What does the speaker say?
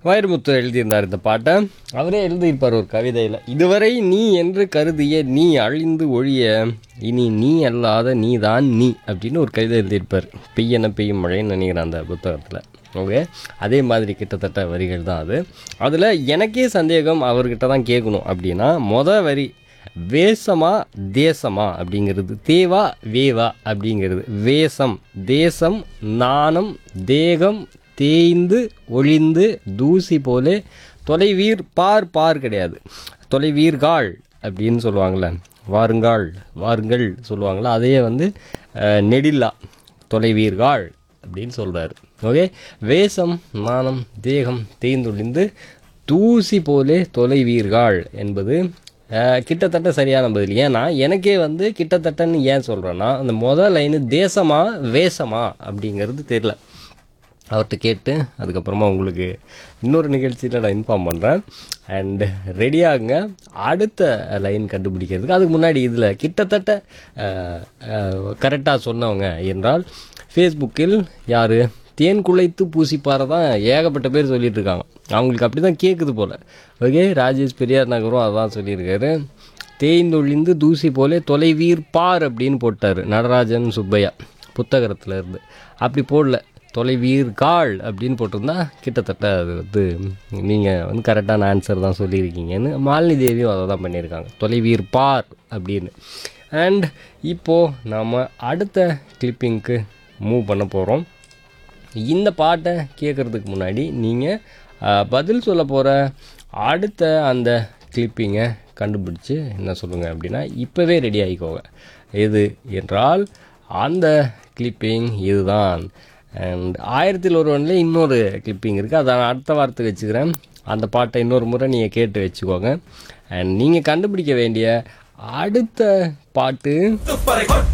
வைரமுத்து எழுதியிருந்தார் இந்த பாட்டை அவரே எழுதியிருப்பார் ஒரு கவிதையில் இதுவரை நீ என்று கருதிய நீ அழிந்து ஒழிய இனி நீ அல்லாத நீ தான் நீ அப்படின்னு ஒரு கவிதை எழுதியிருப்பார் பெய்யன பெய்யும் மழைன்னு நினைக்கிறேன் அந்த புத்தகத்தில் ஓகே அதே மாதிரி கிட்டத்தட்ட வரிகள் தான் அது அதில் எனக்கே சந்தேகம் அவர்கிட்ட தான் கேட்கணும் அப்படின்னா மொத வரி வேசமா தேசமா அப்படிங்கிறது தேவா வேவா அப்படிங்கிறது வேஷம் தேசம் நாணம் தேகம் தேய்ந்து ஒளிந்து தூசி போலே தொலைவீர் பார் பார் கிடையாது தொலைவீர்காள் அப்படின்னு சொல்லுவாங்கள்ல வாருங்காள் வாருங்கள் சொல்லுவாங்கள்ல அதையே வந்து அஹ், நெடில்லா தொலைவீர்காள் அப்படின்னு சொல்கிறாரு ஓகே வேஷம் மானம் தேகம் தேய்ந்தொழிந்து தூசி போலே தொலைவீர்கள் என்பது அஹ், கிட்டத்தட்ட சரியான பதில் ஏன்னா எனக்கே வந்து கிட்டத்தட்டன்னு ஏன் சொல்கிறேன்னா அந்த முதல் லைனு தேசமா வேஷமா அப்படிங்கிறது தெரியல அவர்கிட்ட கேட்டு அதுக்கப்புறமா உங்களுக்கு இன்னொரு நிகழ்ச்சியில் நான் இன்ஃபார்ம் பண்ணுறேன் அண்டு ரெடியாகுங்க அடுத்த லைன் கண்டுபிடிக்கிறதுக்கு அதுக்கு முன்னாடி இதில் கிட்டத்தட்ட கரெக்டாக சொன்னவங்க என்றால் ஃபேஸ்புக்கில் யார் தேன் குலைத்து பூசிப்பாறை தான் ஏகப்பட்ட பேர் சொல்லிட்டு இருக்காங்க அவங்களுக்கு அப்படி தான் கேட்குது போல் ஓகே ராஜேஷ் பெரியார் நகரும் அதான் சொல்லியிருக்காரு தேய்ந்தொழிந்து தூசி போலே தொலைவீர் பார் அப்படின்னு போட்டார் நடராஜன் சுப்பையா புத்தகத்தில் இருந்து அப்படி போடல தொலைவீர் கால் அப்படின்னு போட்டிருந்தா கிட்டத்தட்ட அது வந்து நீங்கள் வந்து கரெக்டான ஆன்சர் தான் சொல்லியிருக்கீங்கன்னு மாலினி தேவியும் அதை தான் பண்ணியிருக்காங்க தொலைவீர் பார் அப்படின்னு அண்ட் இப்போது நாம் அடுத்த கிளிப்பிங்க்கு மூவ் பண்ண போகிறோம் இந்த பாட்டை கேட்குறதுக்கு முன்னாடி நீங்கள் பதில் சொல்ல போகிற அடுத்த அந்த கிளிப்பிங்கை கண்டுபிடிச்சு என்ன சொல்லுங்கள் அப்படின்னா இப்போவே ரெடி ஆகிக்கோங்க எது என்றால் அந்த கிளிப்பிங் இதுதான் அண்ட் ஆயிரத்தில் ஒருவனில் இன்னொரு கிளிப்பிங் இருக்குது அதை நான் அடுத்த வாரத்துக்கு வச்சுக்கிறேன் அந்த பாட்டை இன்னொரு முறை நீங்கள் கேட்டு வச்சுக்கோங்க அண்ட் நீங்கள் கண்டுபிடிக்க வேண்டிய அடுத்த பாட்டு